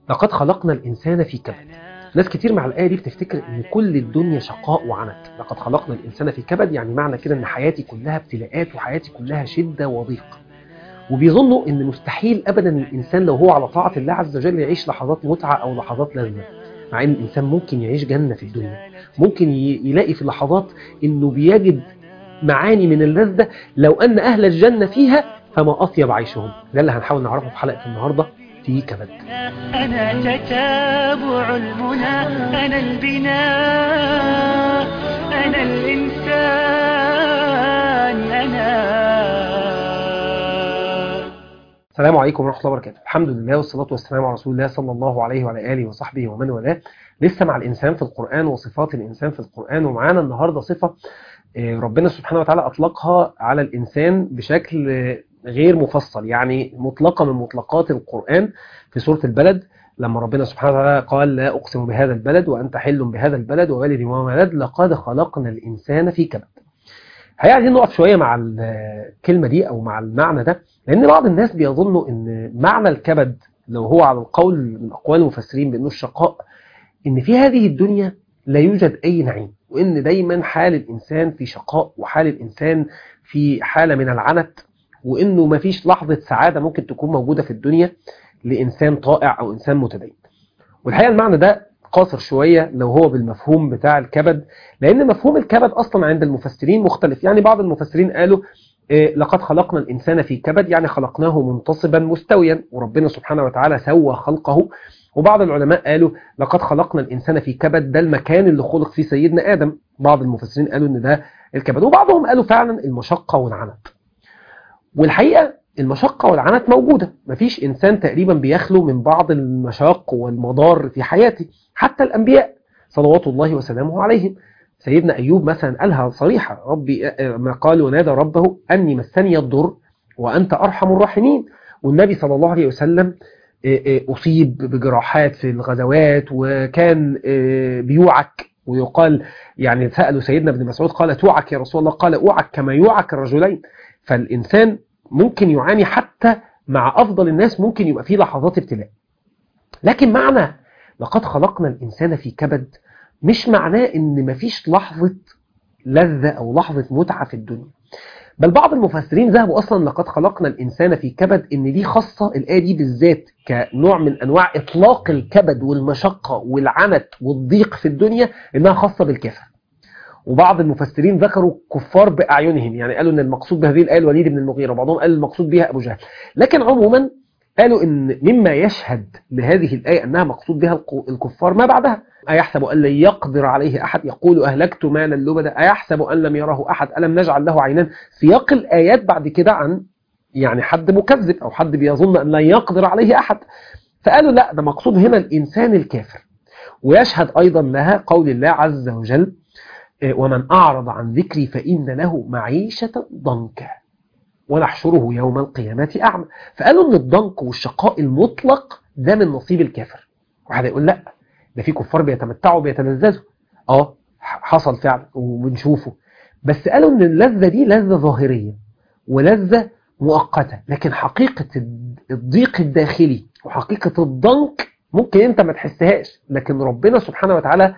لقد خلقنا الإنسان في كبد ناس كتير مع الآية دي بتفتكر إن كل الدنيا شقاء وعنت لقد خلقنا الإنسان في كبد يعني معنى كده إن حياتي كلها ابتلاءات وحياتي كلها شدة وضيق وبيظنوا إن مستحيل أبدا الإنسان لو هو على طاعة الله عز وجل يعيش لحظات متعة أو لحظات لذة مع إن الإنسان ممكن يعيش جنة في الدنيا ممكن ي- يلاقي في لحظات إنه بيجد معاني من اللذة لو أن أهل الجنة فيها فما أطيب عيشهم ده اللي هنحاول نعرفه في حلقة النهاردة في كبد أنا تتابع المنى أنا البناء أنا الإنسان أنا السلام عليكم ورحمة الله وبركاته الحمد لله والصلاة والسلام على رسول الله صلى الله عليه وعلى آله وصحبه ومن والاه لسه مع الإنسان في القرآن وصفات الإنسان في القرآن ومعانا النهاردة صفة آه، ربنا سبحانه وتعالى أطلقها على الإنسان بشكل آه، غير مفصل يعني مطلقة من مطلقات القرآن في سورة البلد لما ربنا سبحانه وتعالى قال لا أقسم بهذا البلد وأنت حل بهذا البلد ووالد وما ولد لقد خلقنا الإنسان في كبد هي عايزين نقف شوية مع الكلمة دي أو مع المعنى ده لأن بعض الناس بيظنوا أن معنى الكبد لو هو على القول من أقوال المفسرين بأنه الشقاء أن في هذه الدنيا لا يوجد أي نعيم وأن دايما حال الإنسان في شقاء وحال الإنسان في حالة من العنت وأنه ما فيش لحظة سعادة ممكن تكون موجودة في الدنيا لإنسان طائع أو إنسان متدين والحقيقة المعنى ده قاصر شوية لو هو بالمفهوم بتاع الكبد لأن مفهوم الكبد أصلا عند المفسرين مختلف يعني بعض المفسرين قالوا إيه، لقد خلقنا الإنسان في كبد يعني خلقناه منتصبا مستويا وربنا سبحانه وتعالى سوى خلقه وبعض العلماء قالوا لقد خلقنا الإنسان في كبد ده المكان اللي خلق فيه سيدنا آدم بعض المفسرين قالوا إن ده الكبد وبعضهم قالوا فعلا المشقة والعنت والحقيقة المشقة والعنت موجودة مفيش إنسان تقريبا بيخلو من بعض المشاق والمضار في حياته حتى الأنبياء صلوات الله وسلامه عليهم سيدنا أيوب مثلا قالها صريحة ربي ما قال ونادى ربه أني مسني الضر وأنت أرحم الراحمين والنبي صلى الله عليه وسلم أصيب بجراحات في الغزوات وكان بيوعك ويقال يعني سألوا سيدنا ابن مسعود قال توعك يا رسول الله قال اوعك كما يوعك الرجلين فالإنسان ممكن يعاني حتى مع أفضل الناس ممكن يبقى فيه لحظات ابتلاء لكن معنى لقد خلقنا الإنسان في كبد مش معناه ان مفيش لحظة لذة او لحظة متعة في الدنيا بل بعض المفسرين ذهبوا اصلا لقد خلقنا الانسان في كبد ان دي خاصة الايه دي بالذات كنوع من انواع اطلاق الكبد والمشقة والعنت والضيق في الدنيا انها خاصة بالكافر وبعض المفسرين ذكروا كفار باعينهم يعني قالوا ان المقصود بهذه الايه الوليد بن المغيرة وبعضهم قال المقصود بها ابو جهل لكن عموما قالوا ان مما يشهد لهذه الايه انها مقصود بها الكفار ما بعدها أيحسب أن لن يقدر عليه أحد يقول أهلكت مالا لبدا أيحسب أن لم يره أحد ألم نجعل له عينان سياق الآيات بعد كده عن يعني حد مكذب أو حد بيظن أن لن يقدر عليه أحد فقالوا لا ده مقصود هنا الإنسان الكافر ويشهد أيضا لها قول الله عز وجل ومن أعرض عن ذكري فإن له معيشة ضنكا ونحشره يوم القيامة أعمى فقالوا أن الضنك والشقاء المطلق ده من نصيب الكافر واحد يقول لا ده في كفار بيتمتعوا بيتلذذوا اه حصل فعلا وبنشوفه بس قالوا ان اللذة دي لذة ظاهرية ولذة مؤقتة لكن حقيقة الضيق الداخلي وحقيقة الضنك ممكن انت ما تحسهاش لكن ربنا سبحانه وتعالى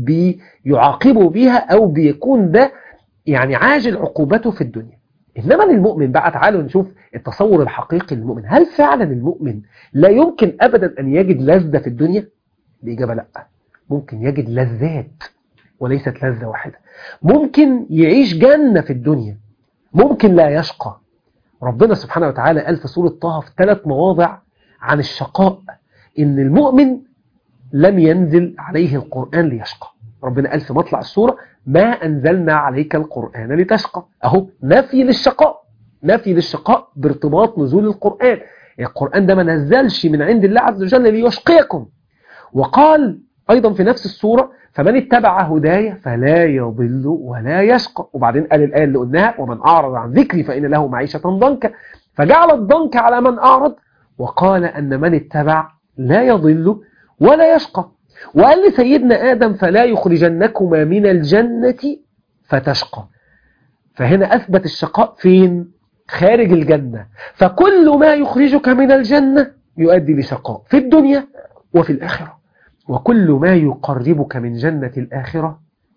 بيعاقبه بيها او بيكون ده يعني عاجل عقوبته في الدنيا إنما للمؤمن بقى تعالوا نشوف التصور الحقيقي للمؤمن هل فعلا المؤمن لا يمكن أبدا أن يجد لذة في الدنيا؟ الإجابة لا ممكن يجد لذات وليست لذة واحدة ممكن يعيش جنة في الدنيا ممكن لا يشقى ربنا سبحانه وتعالى قال في سورة طه في ثلاث مواضع عن الشقاء إن المؤمن لم ينزل عليه القرآن ليشقى ربنا قال في مطلع السورة ما أنزلنا عليك القرآن لتشقى أهو نفي للشقاء نفي للشقاء بارتباط نزول القرآن القرآن ده ما نزلش من عند الله عز وجل ليشقيكم وقال أيضا في نفس السورة فمن اتبع هدايا فلا يضل ولا يشقى وبعدين قال الآية اللي قلناها ومن أعرض عن ذكري فإن له معيشة ضنكا فجعل الضنك على من أعرض وقال أن من اتبع لا يضل ولا يشقى وقال لسيدنا آدم فلا يخرجنكما من الجنة فتشقى فهنا أثبت الشقاء فين؟ خارج الجنة فكل ما يخرجك من الجنة يؤدي لشقاء في الدنيا وفي الآخرة وكل ما يقربك من جنة الآخرة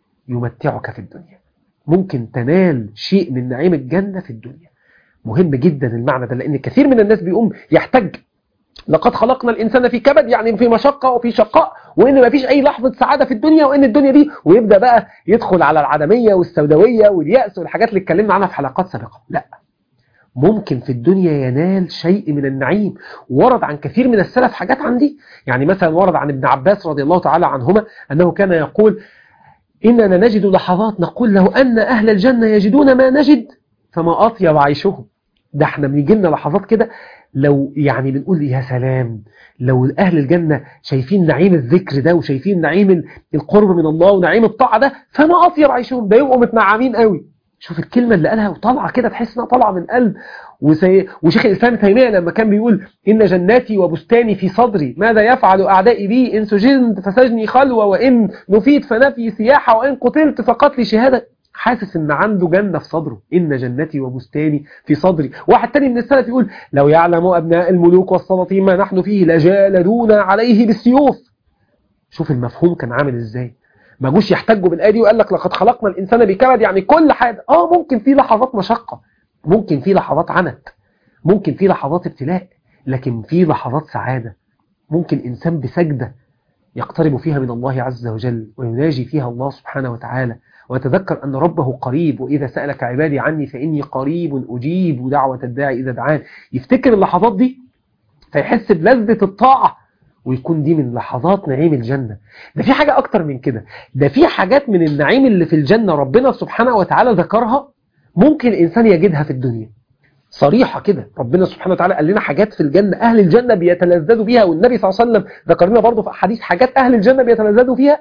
يمتعك في الدنيا ممكن تنال شيء من نعيم الجنة في الدنيا مهم جدا المعنى ده لأن كثير من الناس بيقوم يحتج لقد خلقنا الإنسان في كبد يعني في مشقة وفي شقاء وإن ما فيش أي لحظة سعادة في الدنيا وإن الدنيا دي ويبدأ بقى يدخل على العدمية والسوداوية واليأس والحاجات اللي اتكلمنا عنها في حلقات سابقة لا ممكن في الدنيا ينال شيء من النعيم ورد عن كثير من السلف حاجات عن دي يعني مثلا ورد عن ابن عباس رضي الله تعالى عنهما أنه كان يقول إننا نجد لحظات نقول لو أن أهل الجنة يجدون ما نجد فما أطيب عيشهم ده احنا بنيجي لنا لحظات كده لو يعني بنقول يا سلام لو أهل الجنة شايفين نعيم الذكر ده وشايفين نعيم القرب من الله ونعيم الطاعة ده فما أطيب عيشهم ده يبقوا متنعمين قوي شوف الكلمة اللي قالها وطالعة كده تحس انها طالعة من قلب وسي... وشيخ الإسلام تيمية لما كان بيقول إن جناتي وبستاني في صدري ماذا يفعل أعدائي بي إن سجنت فسجني خلوة وإن نفيت فنفي سياحة وإن قتلت فقتلي شهادة حاسس ان عنده جنة في صدره إن جنتي وبستاني في صدري واحد تاني من السلف يقول لو يعلم أبناء الملوك والسلاطين ما نحن فيه لجالدونا عليه بالسيوف شوف المفهوم كان عامل ازاي ما جوش يحتجوا بالآية دي وقال لك لقد خلقنا الإنسان بكبد يعني كل حاجة اه ممكن في لحظات مشقة ممكن في لحظات عنت ممكن في لحظات ابتلاء لكن في لحظات سعادة ممكن إنسان بسجدة يقترب فيها من الله عز وجل ويناجي فيها الله سبحانه وتعالى ويتذكر أن ربه قريب وإذا سألك عبادي عني فإني قريب أجيب دعوة الداعي إذا دعان يفتكر اللحظات دي فيحس بلذة الطاعة ويكون دي من لحظات نعيم الجنة ده في حاجة أكتر من كده ده في حاجات من النعيم اللي في الجنة ربنا سبحانه وتعالى ذكرها ممكن الإنسان يجدها في الدنيا صريحة كده ربنا سبحانه وتعالى قال لنا حاجات في الجنة أهل الجنة بيتلذذوا بيها والنبي صلى الله عليه وسلم ذكر لنا برضه في أحاديث حاجات أهل الجنة بيتلذذوا فيها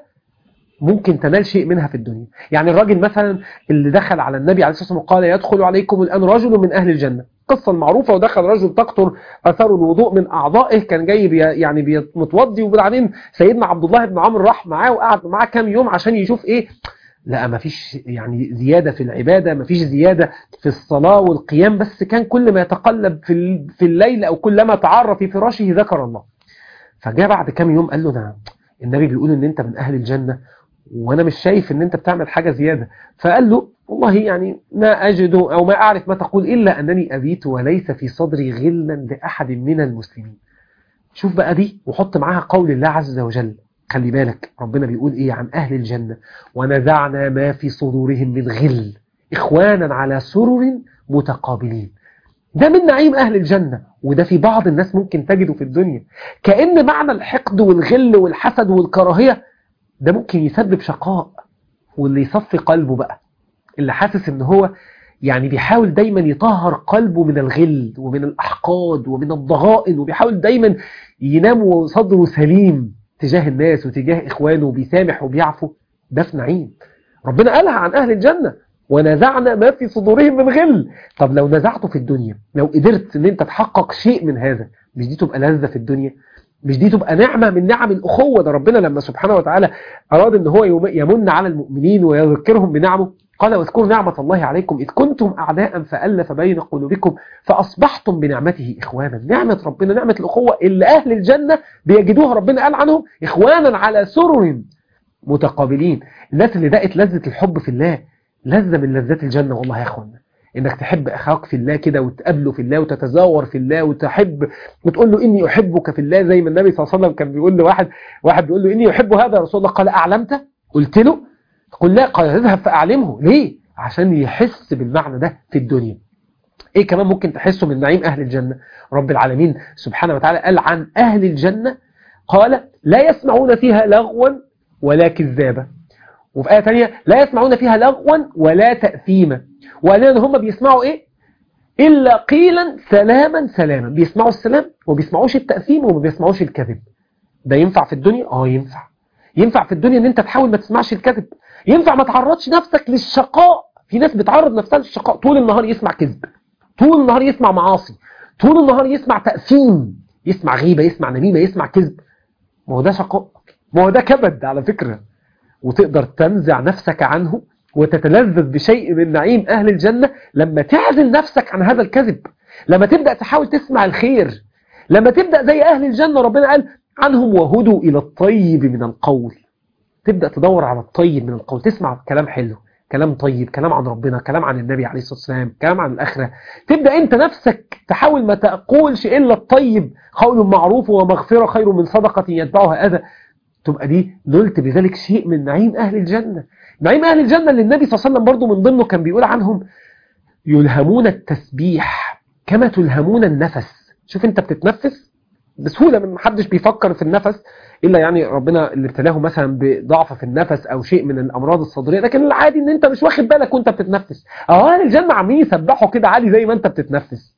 ممكن تنال شيء منها في الدنيا يعني الراجل مثلا اللي دخل على النبي عليه الصلاة والسلام قال يدخل عليكم الآن رجل من أهل الجنة القصة المعروفة ودخل رجل تقطر أثر الوضوء من أعضائه كان جاي بي يعني بي متوضي وبعدين سيدنا عبد الله بن عمرو راح معاه وقعد معاه كام يوم عشان يشوف إيه لا ما فيش يعني زيادة في العبادة ما فيش زيادة في الصلاة والقيام بس كان كل ما يتقلب في في الليل أو كلما تعرى في فراشه ذكر الله فجاء بعد كام يوم قال له نعم النبي بيقول ان انت من اهل الجنة وانا مش شايف ان انت بتعمل حاجة زيادة فقال له والله يعني ما اجد او ما اعرف ما تقول الا انني ابيت وليس في صدري غلا لاحد من المسلمين شوف بقى دي وحط معاها قول الله عز وجل خلي بالك ربنا بيقول ايه عن اهل الجنة ونزعنا ما في صدورهم من غل اخوانا على سرر متقابلين ده من نعيم أهل الجنة وده في بعض الناس ممكن تجده في الدنيا كأن معنى الحقد والغل والحسد والكراهية ده ممكن يسبب شقاء واللي يصفي قلبه بقى اللي حاسس ان هو يعني بيحاول دايما يطهر قلبه من الغل ومن الأحقاد ومن الضغائن وبيحاول دايما ينام وصدره سليم تجاه الناس وتجاه إخوانه وبيسامح وبيعفو ده في نعيم ربنا قالها عن أهل الجنة ونزعنا ما في صدورهم من غل طب لو نزعته في الدنيا لو قدرت ان انت تحقق شيء من هذا مش دي تبقى لذة في الدنيا مش دي تبقى نعمة من نعم الأخوة ده ربنا لما سبحانه وتعالى أراد ان هو يمن على المؤمنين ويذكرهم بنعمه قال واذكروا نعمة الله عليكم إذ كنتم أعداء فألف بين قلوبكم فأصبحتم بنعمته إخوانا نعمة ربنا نعمة الأخوة اللي أهل الجنة بيجدوها ربنا قال عنهم إخوانا على سرر متقابلين الناس اللي دقت لذة الحب في الله لذة من لذات الجنة والله يا أخوانا انك تحب اخاك في الله كده وتقابله في الله وتتزاور في الله وتحب وتقول له اني احبك في الله زي ما النبي صلى الله عليه وسلم كان بيقول لواحد واحد بيقول له اني احب هذا يا رسول الله قال اعلمت قلت له قل لا قال اذهب فاعلمه ليه عشان يحس بالمعنى ده في الدنيا ايه كمان ممكن تحسه من نعيم اهل الجنة رب العالمين سبحانه وتعالى قال عن اهل الجنة قال لا يسمعون فيها لغوا ولا كذابا وفي آية تانية لا يسمعون فيها لغوا ولا تأثيما وقال لنا هم بيسمعوا ايه إلا قيلا سلاما سلاما بيسمعوا السلام وما بيسمعوش التأثيم وما بيسمعوش الكذب ده ينفع في الدنيا اه ينفع ينفع في الدنيا ان انت تحاول ما تسمعش الكذب ينفع ما تعرضش نفسك للشقاء في ناس بتعرض نفسها للشقاء طول النهار يسمع كذب طول النهار يسمع معاصي طول النهار يسمع تأثيم يسمع غيبة يسمع نميمة يسمع كذب ما هو ده شقاء ما هو ده كبد على فكرة وتقدر تنزع نفسك عنه وتتلذذ بشيء من نعيم أهل الجنة لما تعزل نفسك عن هذا الكذب لما تبدأ تحاول تسمع الخير لما تبدأ زي أهل الجنة ربنا قال عنهم وهدوا إلى الطيب من القول تبدأ تدور على الطيب من القول تسمع كلام حلو كلام طيب كلام عن ربنا كلام عن النبي عليه الصلاة والسلام كلام عن الآخرة تبدأ أنت نفسك تحاول ما تقولش إلا الطيب قول معروف ومغفرة خير من صدقة يتبعها أذى تبقى دي نلت بذلك شيء من نعيم أهل الجنة نعيم أهل الجنة اللي النبي صلى الله عليه وسلم برضو من ضمنه كان بيقول عنهم يلهمون التسبيح كما تلهمون النفس شوف انت بتتنفس بسهولة من محدش بيفكر في النفس إلا يعني ربنا اللي ابتلاه مثلا بضعف في النفس أو شيء من الأمراض الصدرية لكن العادي إن أنت مش واخد بالك وأنت بتتنفس أهو أهل الجنة عمالين يسبحوا كده عادي زي ما أنت بتتنفس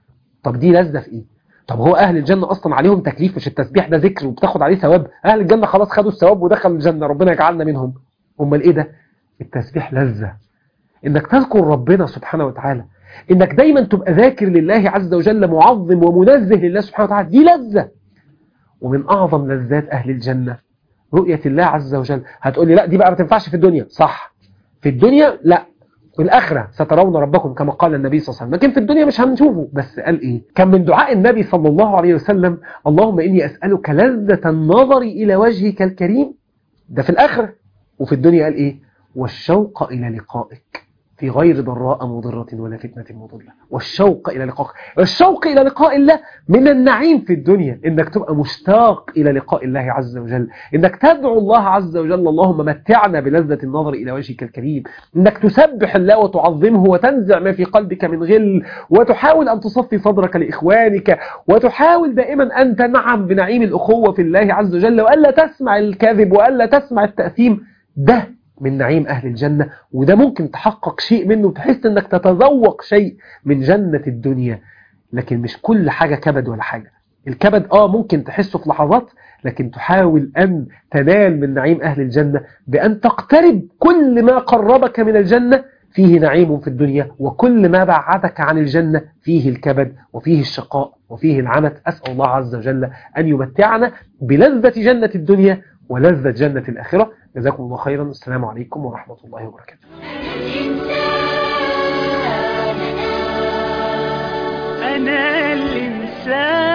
طب دي لذة في إيه؟ طب هو أهل الجنة أصلا عليهم تكليف مش التسبيح ده ذكر وبتاخد عليه ثواب أهل الجنة خلاص خدوا الثواب ودخلوا الجنة ربنا يجعلنا منهم أمال إيه ده؟ التسبيح لذة إنك تذكر ربنا سبحانه وتعالى إنك دايما تبقى ذاكر لله عز وجل معظم ومنزه لله سبحانه وتعالى دي لذة ومن أعظم لذات أهل الجنة رؤية الله عز وجل هتقول لي لا دي بقى ما تنفعش في الدنيا صح في الدنيا لا في الآخرة سترون ربكم كما قال النبي صلى الله عليه وسلم لكن في الدنيا مش هنشوفه بس قال إيه كان من دعاء النبي صلى الله عليه وسلم اللهم إني أسألك لذة النظر إلى وجهك الكريم ده في الآخرة وفي الدنيا قال إيه والشوق إلى لقائك في غير ضراء مضرة ولا فتنة مضلة والشوق إلى لقائك الشوق إلى لقاء الله من النعيم في الدنيا إنك تبقى مشتاق إلى لقاء الله عز وجل إنك تدعو الله عز وجل اللهم متعنا بلذة النظر إلى وجهك الكريم إنك تسبح الله وتعظمه وتنزع ما في قلبك من غل وتحاول أن تصفي صدرك لإخوانك وتحاول دائما أن تنعم بنعيم الأخوة في الله عز وجل وألا تسمع الكذب وألا تسمع التأثيم ده من نعيم أهل الجنة وده ممكن تحقق شيء منه تحس أنك تتذوق شيء من جنة الدنيا لكن مش كل حاجة كبد ولا حاجة الكبد آه ممكن تحسه في لحظات لكن تحاول أن تنال من نعيم أهل الجنة بأن تقترب كل ما قربك من الجنة فيه نعيم في الدنيا وكل ما بعدك عن الجنة فيه الكبد وفيه الشقاء وفيه العنت أسأل الله عز وجل أن يمتعنا بلذة جنة الدنيا ولذة جنة الآخرة جزاكم الله خيرا السلام عليكم ورحمة الله وبركاته أنا الإنسان